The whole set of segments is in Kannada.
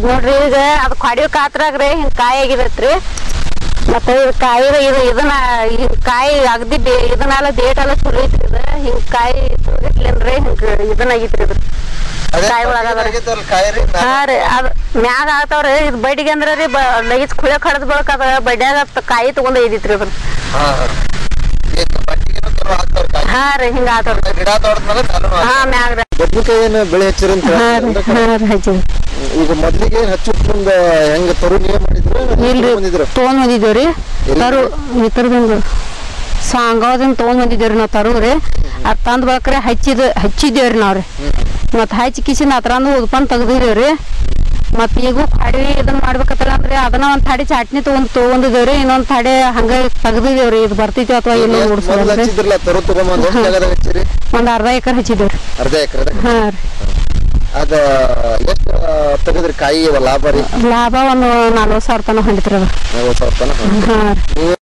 ನೋಡ್ರಿ ಈಗ ಅದು ಕೊಡಿವ್ ಕಾತ್ರಾಗ್ರಿ ಹಿಂಗ್ ಕಾಯಿ ಆಗಿದತ್ರಿ ಮತ್ತೆ ಇದು ಕಾಯಿ ಇದು ಇದನ್ನ ಹಿಂಗ್ ಕಾಯಿ ಅಗದಿ ಬೇ ಇದನ್ನೆಲ್ಲ ಡೇಟ್ ಎಲ್ಲ ಚಲೋ ಐತ್ರಿ ಇದು ಹಿಂಗ್ ಕಾಯಿ ತುಳಿದ್ಲೇನ್ರಿ ಹಿಂಗ್ ಇದನ್ನ ಆಗೈತ್ರಿ ಇದು ಅದೇ ಕಾಯಿ ಒಳಗ ಅದಾವ್ರಿ. ಆಗೈತಲ್ಲ ಕಾಯಿ ರೀ ಹಾ ರೀ ಅದ್ ಮ್ಯಾಗ ಆಗ್ತಾವ್ರಿ ಇದು ಬಡ್ಡಿಗೆ ಅಂದ್ರ ರೀ ಲಗೀಸ್ ಕುಳಿಯ ಕಡದ್ ಬಳಕ ಅದ ಬಡ್ಡ್ಯಾಗ ತ- ಕಾಯಿ ತಗೊಂಡ್ ಒಯ್ದಿತ್ರಿ ಅದ್ರ ಹಾ ಹಾ ಈಗ ಬಡ್ಡಿಗೆನೂ ಚಲೋ ಆಗ್ತಾವ್ರಿ ಕಾಯಿ ಹಾ ರೀ ಹಿಂಗ ಆತಾವ್ರಿ ಗಿಡ ತೋಟದ್ಮೇಲೆ ಚಾಲು ಹಾ ಮ್ಯಾಗ ರೀ ಬದ್ನಿಕಾಯಿ ಏನು ಬೆಳೆ ಹಚ್ಚಿರಿ ಅಂತ ಹಾ ರೀ ಹೇಳ್ತೀರಲ್ರಿ? ಹಾ ರೀ ಹಚ್ಚಿದ್ರಿ ಈಗ ಮೊದ್ಲಿಗೆ ಹಚ್ಚುಕ್ ಮುಂದ ಹೆಂಗ ತರು ನೀವೇ ಮಾಡಿದ್ರು ಇಲ್ರಿ ಬಂದಿದ್ರು ತೊಗೊಂಡ್ ಬಂದಿದ್ದೇವ್ರಿ ಎಲ್ಲಿ? ತರು ಈ ತರದಿಂದ ಸಾಂಗಾವದಿಂದ ತೊಗೊಂಡ್ ಬಂದಿದ್ದೇವ್ರಿ ನಾವ್ ತರುವ್ರಿ ಅದ್ ತಂದ್ ಬಳಕ್ರೆ ಹಚ್ಚಿದ ಹಚ್ಚಿದ್ದೇವ್ರಿ ನಾವ್ರಿ ಮತ್ ಹಚ್ಚಿ ಕಿಸಿನ ಹತ್ರಂದು ಉದ್ಕೊಂಡ್ ತೆಗ್ದಿದೇವ್ರಿ ಮತ್ ಈಗ ಅಡವಿ ಇದನ್ನ ಮಾಡ್ಬೇಕತ್ತಲ್ಲ ಅಂದ್ರೆ ಅದನ್ನ ಒಂದ್ ಥಾಡಿ ಚಾಟ್ನಿ ತಗೊಂಡ್ ತಗೊಂಡಿದೇವ್ರಿ ಇನ್ನೊಂದ್ ಥಾಡಿ ಹಂಗ ತೆಗ್ದಿದೇವ್ರಿ ಇದು ಬರ್ತೈತಿ ಅಥವಾ ಇಲ್ಲ ಮೊದ್ಲು ನೋಡ್ಸೋದ್ರಿ ಹಚ್ಚಿದ್ರಲ್ಲ ತರು ತಗೊಂಬಂದ್ ಎಷ್ಟು ಜಾಗದಾಗ ಹಚ್ಚಿರಿ ಒಂದ್ ಅರ್ಧ ಎಕರೆ ಹಚ್ಚಿದೇವ್ರಿ ಅರ್ಧ ಎಕರೆ ಹಾ ರೀ ಅದ ಎಷ್ಟು ತೆಗದ್ರಿ ಕಾಯಿ ಇವ ಲಾಭ ರೀ ಲಾಭ ಒಂದು ನಲ್ವತ್ತು ಸಾವಿರ ತನಕ ಹೊಂದಿತ್ರಿ ಅದು ನಲ್ವತ್ತು ಸಾವಿರ ತನಕ ಹಾ ರೀ ನೀವು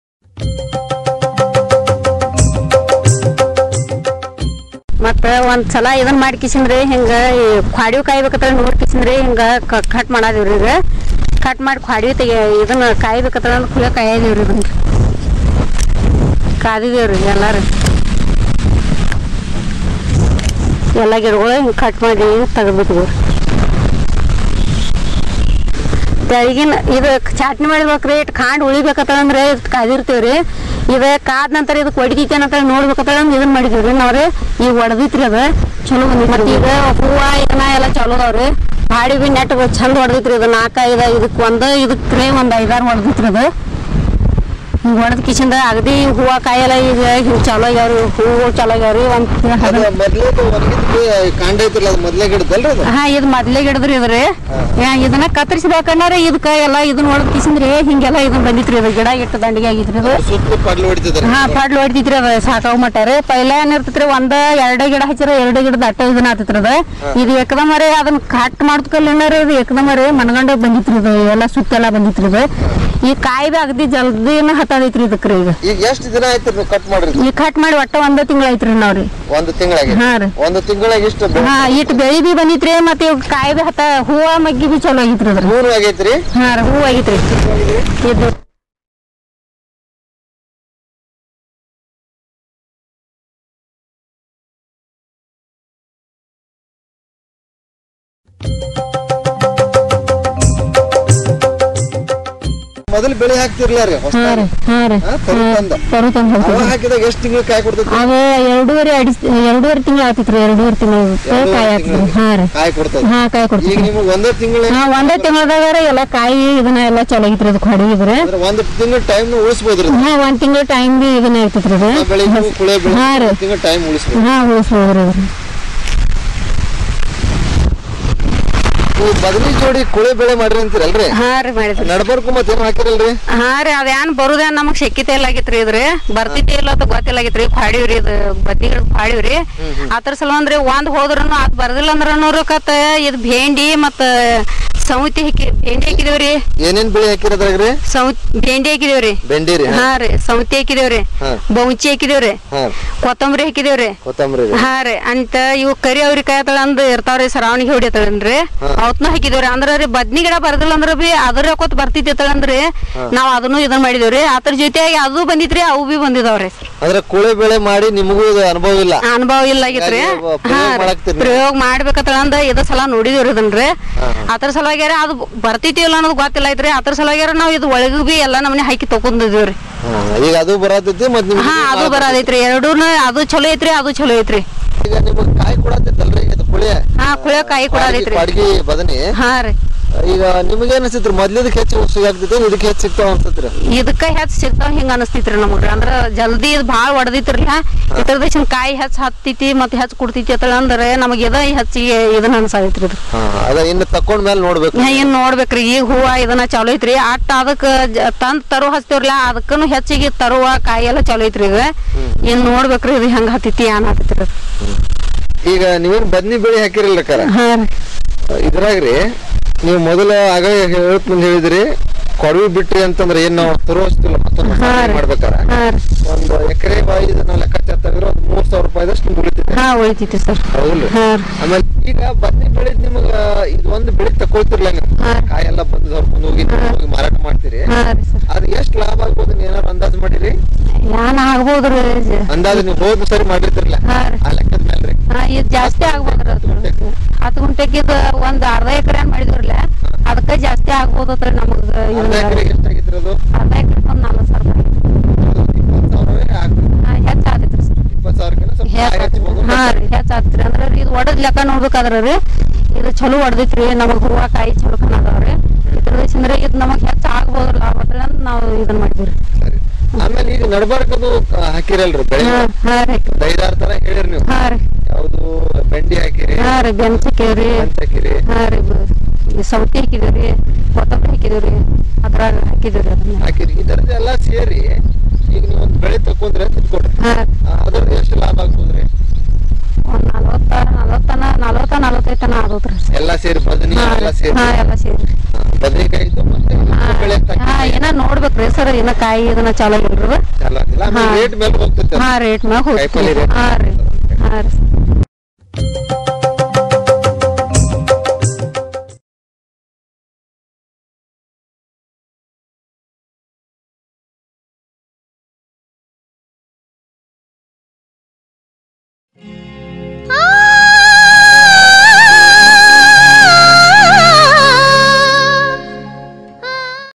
ಮತ್ತ ಒಂದ್ ಸಲ ಇದನ್ ಮಾಡಿ ಕಿಸಿಂದ್ರಿ ಹಿಂಗ ಈ ಕ್ವಾಡಿವ್ ಕಾಯ್ಬೇಕತ್ತ ನೋಡ್ ಕಿಸಿಂದ್ರಿ ಹಿಂಗ ಕಟ್ ಮಾಡಾದಿವ್ರಿ ಈಗ ಕಟ್ ಮಾಡಿ ಕ್ವಾಡಿವ್ ತೆಗಿ ಇದನ್ನ ಕಾಯ್ಬೇಕತ್ತ ಅಂದ್ರೆ ಕುಳಿಯ ಕಾಯದಿವ್ರಿ ಇದನ್ನ ಕಾದಿದೇವ್ರಿ ಎಲ್ಲಾರು ಎಲ್ಲ ಗಿಡಗಳು ಹಿಂಗ ಕಟ್ ಮಾಡಿ ತೆಗೆದ್ಬಿಟ್ಟಿವ್ರಿ ತೆಳಗಿನ ಇದು ಚಾಟ್ನಿ ಮಾಡ್ಬೇಕ್ರಿ ಇಟ್ ಕಾಂಡ್ ಉಳಿಬೇಕತ್ತ ಅಂದ್ರೆ ಇಟ್ ಕಾದಿರ್ತೀವ್ರಿ ಇದು ಕಾದ ನಂತರ ಇದು ಕೊಡ್ಗೈತೆ ಅಂತ ನೋಡ್ಬೇಕತ್ತ ಅಂದ್ರೆ ಇದನ್ನ ಮಾಡಿದೀವ್ರಿ ನಾವ್ರಿ ಈಗ ಹೊಡೆದಿತ್ರಿ ಅದ ಚಲೋ ಬಂದಿತ್ತು ಮತ್ತೆ ಈಗ ಹೂವ ಇದನ್ನ ಎಲ್ಲ ಚಲೋ ಅದಾವ್ರಿ ಬಾಡಿ ಬಿ ನೆಟ್ ಚಂದ ಹೊಡೆದಿತ್ರಿ ಇದು ನಾಲ್ಕ ಐದ ಇದಕ್ ಒಂದ್ ಇದಕ್ರಿ ಒಂದ್ ಐದಾರು ಹೊಡೆದಿತ್ರಿ ಅದು ಹಿಂಗ ಹೊಡೆದ ಕಿಶಿಂದ ಅಗದಿ ಹೂವ ಕಾಯೆಲ್ಲ ಈಗ ಹಿಂಗ್ ಚಲೋ ಆಗ್ಯಾವ್ರಿ ಹೂವು ಚಲೋ ಆಗ್ಯಾವ್ರಿ ಒಂದ್ ಅದ ಮೊದ್ಲೇದು ಒಣಗಿದ್ವಿ ಕಾಂಡ ಐತಿಲ್ಲ ಅದು ಮೊದ್ಲೇ ಗಿಡದಲ್ರಿ ಅದು ಹಾ ಇದು ಮೊದ್ಲೇ ಗಿಡದ್ರಿ ಇದ್ರಿ ಯಾ, ಇದನ್ನ ಕತ್ತರಿಸ್ಬೇಕಂದ್ರೆ ಇದಕ್ಕ ಎಲ್ಲ ಇದನ್ನ ಹೊಡೆದ್ ಕಿಸಿಂದ್ರಿ ಹಿಂಗೆಲ್ಲ ಇದನ್ನ ಬಂದಿತ್ರಿ ಇದು ಗಿಡ ಇಟ್ಟು ದಂಡಿಗೆ ಆಗಿತ್ರಿ ಇದು ಸುತ್ತಲೂ ಪಡ್ಲು ಹೊಡಿತಿದ್ದಾರೆ ಹಾ ಪಾಡ್ಲು ಹೊಡಿತಿತ್ರಿ ಅದ ಸಾಕಾವ್ ಮಟ್ಟ ರೀ ಪೈಲ ಏನ್ ಇರ್ತೈತ್ರಿ ಒಂದ ಎರಡ ಗಿಡ ಹಚ್ಚಿರ ಎರಡು ಗಿಡದ ಅಟ್ಟ ಇದನ್ನ ಆತೈತ್ರಿ ಅದ ಇದು ಏಕದಮರೆ ಅದನ್ನ ಕಟ್ ಮಾಡ್ಕಲ್ಲ ಇದು ಏಕದಮರೆ ಮನಗಂಡ ಬಂದಿತ್ರಿ ಇದು ಎಲ್ಲ ಸುತ್ತೆಲ್ಲ ಬಂದಿತ್ರಿ ಇದು ಈ ಕಾಯಿ ಬಿ ಅಗದಿ ಜಲ್ದಿನ ಹತ್ತದೈತ್ರಿ ಇದಕ್ರಿ ಈಗ ಈಗ ಎಷ್ಟು ದಿನ ಆಯ್ತು ನೀವು ಕಟ್ ಮಾಡ್ರಿ ಈ ಕಟ್ ಮಾಡಿ ಒಟ್ಟ ಒಂದ ತಿಂಗಳ ಐತ್ರಿ ನಾವ್ರಿ ಒಂದು ತಿಂಗಳಾಗಿ ಹಾ ರೀ ಒಂದು ತಿಂಗಳಾಗಿ ಇಷ್ಟು ಹಾ ಇಟ್ ಬೆಳಿ ಬಿ ಬಂದಿತ್ರಿ ಮತ್ತೆ ಇವ್ ಕಾಯಿ ಬಿ ಹತ್ತ ಹೂವ ಮಗ್ಗಿ ಬಿ ಚಲೋ ಆಗಿತ್ರಿ ಅದ್ರ ಮೂರು ಆಗೈತ್ರಿ ಹಾ ರೀ ಹೂವ ಆಗೈತ್ರಿ ಇದು ಮೊದಲು ಬೆಳೆ ಹಾಕ್ತಿರ್ಲ ರೀ ಹೊಸ ಹಾ ರೀ ಹಾ ರೀ ಹಾ, ತರು ತಂದ. ತರು ತಂದ್ ಅವ ಹೋಗ್ತೈತಿ. ಹಾಕಿದಾಗ ಎಷ್ಟು ತಿಂಗಳು ಕಾಯಿ ಕೊಡ್ತೈತಿ ಅದು ಎರಡೂವರೆ ಅಡಿ ಎರಡೂವರೆ ತಿಂಗಳು ಆಗ್ತಿತ್ರಿ ಎರಡೂವರೆ ತಿಂಗಳು ಕಾಯಿ ಆಗ್ತದ್ರಿ ಹಾ ರೀ ಕಾಯಿ ಕೊಡ್ತದ ಹಾ ಕಾಯಿ ಈಗ ಕೊಡ್ತೀವಿ ನಿಮಗೆ ಒಂದೇ ತಿಂಗಳ ಹಾ ಒಂದೇ ತಿಂಗಳದಾಗ ಎಲ್ಲ ಕಾಯಿ ಇದನ್ನ ಎಲ್ಲ ಚಲೋ ಆಗಿತ್ರಿ ಅದು ಹೊಡಿಗಿದ್ರೆ ಅಂದ್ರೆ ಒಂದು ತಿಂಗಳ ಟೈಮ್ ಉಳಿಸ್ಬೋದ್ರಿ ಹಾ ಒಂದ್ ತಿಂಗಳ ಟೈಮ್ ಬಿ ಇದನ್ನ ಇರ್ತೈತ್ರಿ ಅದು ಬೆಳಿಗ್ಗೆ ಕುಳೆ ಬೆಳೆ ಹಾ ರೀ ತಿಂಗಳ ಟೈಮ್ ಉಳಿಸ್ಬೋದು ಹಾ ಉಳಿಸ್ಬೋದ್ರಿ ಅದ್ರಿ ನೀವು ಬದಲಿ ಜೋಡಿ ಕುಳೆ ಬೆಳೆ ಮಾಡ್ರಿ ಅಂತೀರಲ್ರಿ ಹಾ ರೀ ಮಾಡಿದ್ರಿ ನಡ್ಬರ್ಕು ಮತ್ತೇನು ಹಾಕಿರಲ್ರಿ ಹಾ ರೀ ಅದೇನ್ ಬರುದೇನ್ ನಮಗ್ ಶಕ್ಯತೆ ಇಲ್ಲ ಆಗಿತ್ರಿ ಇದ್ರಿ ಬರ್ತೈತಿ ಇಲ್ಲ ಅಂತ ಗೊತ್ತಿಲ್ಲಾಗಿತ್ರಿ ಖಾಡಿವ್ರಿ ಇದು ಬದ್ನಿ ಗಿಡ ಖಾಡಿವ್ರಿ ಅದ್ರ ಸಲುವಂದ್ರಿ ಒಂದ್ ಹೋದ್ರನು ಅದ್ ಬರ್ದಿಲ್ಲ ಅಂದ್ರ ಕತ್ತ ಇದ್ ಭೇಂಡಿ ಮತ್ತ ಸೌತಿ ಹಾಕಿ ಭೇಂಡಿ ಹಾಕಿದೇವ್ರಿ ಏನೇನ್ ಬೆಳೆ ಹಾಕಿರದ್ರಾಗ್ರಿ ಸೌತ್ ಭೇಂಡಿ ಹಾಕಿದೇವ್ರಿ ಬೆಂಡಿ ರೀ ಹಾ ರೀ ಸೌತಿ ಹಾಕಿದೇವ್ರಿ ಹಾ. ಬೌಂಚಿ ಹಾಕಿದೇವ್ರಿ ಹಾ ಕೊತ್ತಂಬರಿ ಹಾಕಿದೇವ್ರಿ ಕೊತ್ತಂಬರಿ ರೀ ಹಾ ರೀ ಅಂತ ಇವು ಕರಿ ಅವ್ರಿಕಾಯಿ ಅತಳ ಅಂದ್ ಇರ್ತಾವ್ರಿ ಸರಾವಣಿಗೆ ಹೊಡಿತಾಳನ್ರಿ ಅವತ್ನ ಹಾಕಿದೇವ್ರಿ ಅಂದ್ರ ರೀ ಬದ್ನಿ ಗಿಡ ಬರ್ದಿಲ್ಲ ಅಂದ್ರ ಬಿ ಅದ್ರ ಯಾಕೋತ್ ಬರ್ತೈತಿ ಅತಳಂದ್ರಿ ನಾವ್ ಅದನ್ನು ಇದನ್ ಮಾಡಿದೇವ್ರಿ ಅದ್ರ ಜೊತೆಯಾಗಿ ಅದು ಬಂದಿತ್ರಿ ಅವು ಬಿ ಬಂದಿದಾವ್ರಿ ಅಂದ್ರೆ ಕುಳೆ ಬೆಳೆ ಮಾಡಿ ನಿಮಗೂ ಇದು ಅನುಭವ ಇಲ್ಲ ಅನುಭವ ಇಲ್ಲ ಆಗಿತ್ರಿ ಹಂಗಾಗಿ ಪ್ರಯೋಗ ಹಾ ರೀ. ಮಾಡಾಕ್ತೀರಿ ನೀವು? ಪ್ರಯೋಗ ಮಾಡ್ಬೇಕತ್ತಳ ಅಂದ ಇದ ಸಲ ನೋಡಿದೇವ್ರಿ ಇದನ್ರಿ ಅದ್ರ ಸಲುವಾಗಿ ಅದು ಬರ್ತೈತಿ ಇಲ್ಲ ಅನ್ನೋದು ಗೊತ್ತಿಲ್ಲ ಐತ್ರಿ ಅದ್ರ ಸಲುವಾಗಿ ನಾವ್ ಇದು ಒಳಗೂ ಬಿ ಎಲ್ಲಾ ನಮ್ನೆ ಹಾಕಿ ತಗೊಂಡಿದೇವ್ರಿ ಹಾ, ಈಗ ಅದು ಬರತೈತಿ ಮತ್ ನಿಮ್ಗೆ ಹಾ ಅದು ಬರೋದೈತ್ರಿ ಎರಡೂನು ಅದು ಚಲೋ ಐತ್ರಿ ಅದು ಚಲೋ ಐತ್ರಿ ಈಗ ನಿಮಗ್ ಕಾಯಿ ಕೊಡತೈತಲ್ರಿ ಇದು ಕುಳೆ ಹಾ ಕುಳೆ ಕಾಯಿ ಕೊಡೋದೈತ್ರಿ ಬಾಡ್ಗಿ ಬದನಿ ಹಾ ರೀ ಈಗ ನಿಮ್ಗೆ ಏನ್ ಅನ್ಸಿತ್ರಿ ಮೊದ್ಲಿದಕ್ಕೆ ಹೆಚ್ಚು ಸಿಗಾಗ್ತೈತಿ ಇದಕ್ಕೆ ಹೆಚ್ಚು ಸಿಗ್ತಾವ ಅನ್ಸತ್ರಿ ಇದಕ್ಕ ಹೆಚ್ಚ ಸಿಗ್ತಾವ ಹಿಂಗ ಅನಸ್ತೈತ್ರಿ ನಮಗ್ರಿ ಅಂದ್ರ ಜಲ್ದಿ ಇದು ಭಾಳ ಹೊಡೆದಿತ್ರಿಲ್ಲ ಇತರದೇಶನ್ ಕಾಯಿ ಹೆಚ್ಚ ಹತ್ತೈತಿ ಮತ್ತ್ ಹೆಚ್ಚ ಕುಡ್ತೈತಿ ಅಂತೇಳಿ ಅಂದ್ರೆ ನಮಗ್ ಇದ ಹೆಚ್ಚಿಗೆ ಇದನ್ನ ಅನ್ಸಾದೈತ್ರಿ ಇದು ಹಾ ಅದ ಇನ್ನು ತಕೊಂಡ್ ಮೇಲೆ ನೋಡ್ಬೇಕು ನಾ ಏನ್ ನೋಡ್ಬೇಕ್ರಿ ಈಗ ಹೂವ ಇದನ್ನ ಚಲೋ ಐತ್ರಿ ಅಟ್ಟ ಅದಕ್ಕ ಜ- ತಂದ್ ತರು ಹಚ್ತೇವ್ರಲ್ಲ ಅದಕ್ಕನು ಹೆಚ್ಚಿಗೆ ತರುವ ಕಾಯಿ ಎಲ್ಲ ಚಲೋ ಐತ್ರಿ ಈಗ ಏನ್ ನೋಡ್ಬೇಕ್ರಿ ಇದು ಹೆಂಗ್ ಹತ್ತೈತಿ ಏನ್ ಹತ್ತೈತ್ರಿ ಅದು. ಈಗ ನೀವೇನ್ ಬದ್ನಿ ಬೆಳೆ ಹಾಕಿರಲ್ರಿ ಕರ ಹಾ ರೀ ಇದ್ರಾಗ್ರಿ ನೀವು ಮೊದಲ ಆಗ ಹೇಳತ್ ಮುಂದೆ ಹೇಳಿದ್ರಿ ಕೊಡವಿ ಬಿಟ್ರಿ ಅಂತಂದ್ರೆ ಏನ್ ನಾವು ತರುವಷ್ಟಿಲ್ಲ ಮತ್ತೊಂದು ಹಾ ರೀ. ಮಾಡ್ಬೇಕಾರ ಹಾ ರೀ ಒಂದು ಎಕರೆ ಬಾಯಿ ನಾವು ಲೆಕ್ಕಾಚಾರ ತೆಗೆದ್ರೆ ಒಂದು ಮೂರ್ ಸಾವಿರ ರೂಪಾಯಿದಷ್ಟು ಉಳಿತೈತಿ ಹಾ ಉಳಿತೈತಿ ಸರ್ ಹೌದ್ರಿ ಹಾ ರೀ ಆಮೇಲೆ ಈಗ ಬದ್ನಿ ಬೆಳೆ ನಿಮಗ ಇದು ಒಂದು ಬೆಳೆ ತಕೊಳ್ತಿರ್ಲ ನೀವು ಹಾ ಹಾ. ಕಾಯಿ ಎಲ್ಲ ಬಂದು ಹೊರ್ಕೊಂಡು ಹೋಗಿ ನೀವು ಹೋಗಿ ಮಾರಾಟ ಮಾಡ್ತೀರಿ ಹಾ ರೀ ಸರ್ ಅದು ಎಷ್ಟು ಲಾಭ ಆಗ್ಬೋದು ನೀವು ಏನಾರು ಅಂದಾಜು ಮಾಡಿರಿ ಯಾನ್ ಆಗ್ಬೋದ್ರಿ ಜ- ಅಂದಾಜು ನೀವು ಹೋದ್ ಸರಿ ಮಾಡಿರ್ತಿರ್ಲ ಹಾ ರೀ ಆ ಲೆಕ್ಕದ ಮೇಲೆ ರೀ ಹಾ ಇದು ಜಾಸ್ತಿ ಆಗ್ಬೋದ್ರಿ ಅದು ಹತ್ತು ಗುಂಟೆಗೆ ಇದು ಒಂದ್ ಅರ್ಧ ಎಕರೆ ಮಾಡಿದ್ರಲ್ಲ ಅದಕ್ಕೆ ಜಾಸ್ತಿ ಆಗ್ಬೋದತ್ರಿ ನಮಗ ಅರ್ಧ ಇದನ್ನ ಎಕರೆಗೆ ಎಷ್ಟಾಗಿತ್ತು ಅದು ಅರ್ಧ ಎಕರೆ ಒಂದ್ ನಲ್ವತ್ತು ಸಾವಿರ ರೂಪಾಯಿ ಇಪ್ಪತ್ತು ಸಾವಿರವೇ ಆಗ್ತದೆ ಹಾ ಹೆಚ್ಚ ಆದೈತ್ರಿ ಸರ್ ಇಪ್ಪತ್ತು ಸಾವಿರಕ್ಕಿಂತ ಸ್ವಲ್ಪ ಕಾಯಿ ಹಚ್ಬೋದು ಹಾ ರೀ ಹೆಚ್ಚ ಆತ್ರಿ ಅಂದ್ರ ರೀ ಇದು ಒಡದ್ ಲೆಕ್ಕ ನೋಡ್ಬೇಕಾದ್ರ ರೀ ಇದು ಚಲೋ ಹೊಡೆದೈತ್ರಿ ನಮಗ್ ಹೂವ ಕಾಯಿ ಚಲೋ ಕನ್ನದವ್ರಿ ಇದ್ರ ಅಂದ್ರೆ ಇದು ನಮಗ್ ಹೆಚ್ಚ ಆಗ್ಬೋದು ಲಾಭ ಅದ್ರಿ ಅಂತ ನಾವು ಇದನ್ನ ಮಾಡಿದ್ರಿ ಸರಿ ಆಮೇಲೆ ಈಗ ನಡ್ಬಾರ್ಕದು ಹಾಕಿರಲ್ರಿ ಬೆಳೆ ಹಾ ಹಾ ರೀ ಒಂದ್ ಐದಾರು ತರ ಹೇಳಿರಿ ನೀವು ಹಾ ರೀ ಯಾವುದು ಬೆಂಡಿ ಹಾಕಿರಿ ಹಾ ರೀ ಬೆನ್ಸಿಕೇವ್ರಿ ಮೆಣಸು ಹಾಕಿರಿ ಹಾ ರೀ ಬ- ಈ ಸೌತಿ ಹಾಕಿದಿವ್ರಿ ಕೊತ್ತಂಬರಿ ಹಾಕಿದಿವ್ರಿ ಅದ್ರಾಗ ಹಾಕಿದಿವ್ರಿ ಅದನ್ನ ಹಾಕಿರಿ ಇದರದ್ದು ಎಲ್ಲ ಸೇರಿ ಈಗ ನೀವು ಒಂದು ಬೆಳೆ ತಕೊಂಡ್ರೆ ತಿಳ್ಕೊಡ್ರಿ ಹಾ ಅದ್ರದ್ದು ಎಷ್ಟು ಲಾಭ ಆಗ್ಬೋದ್ರಿ ಒಂದ್ ನಲ್ವತ್ತ ನಲ್ವತ್ತನ ನಲ್ವತ್ತ ನಲ್ವತ್ತೈತನ ಆದೋತ್ರಿ ಎಲ್ಲ ಸೇರಿ ಬದನಿ ಹಾ ಎಲ್ಲ ರೀ ಸೇರಿ ಹಾ ಎಲ್ಲ ಸೇರಿ ಬದನೆಕಾಯಿ ಇದ್ದು ಮತ್ತೆ ಇದು ಬೆಳೆ ಹಾ ಏನ ನೋಡ್ಬೇಕ್ರಿ ಸರ್ ಇನ್ನ ಕಾಯಿ ಇದನ್ನ ಚಾಲೋ ಇಲ್ರಿ ಚಾಲು ಆಗಿಲ್ಲ ಆಮೇಲೆ ಹಾ. ರೇಟ್ ಮೇಲೆ ಹೋಗ್ತೈತೆ ಅದು. ಹಾ ರೇಟ್ ಮ್ಯಾಗ ಕಾಯಿಪಲ್ಲೆ ಹೋಗ್ತೀವಿ rate ಹಾ ರೀ ಹಾ ರೀ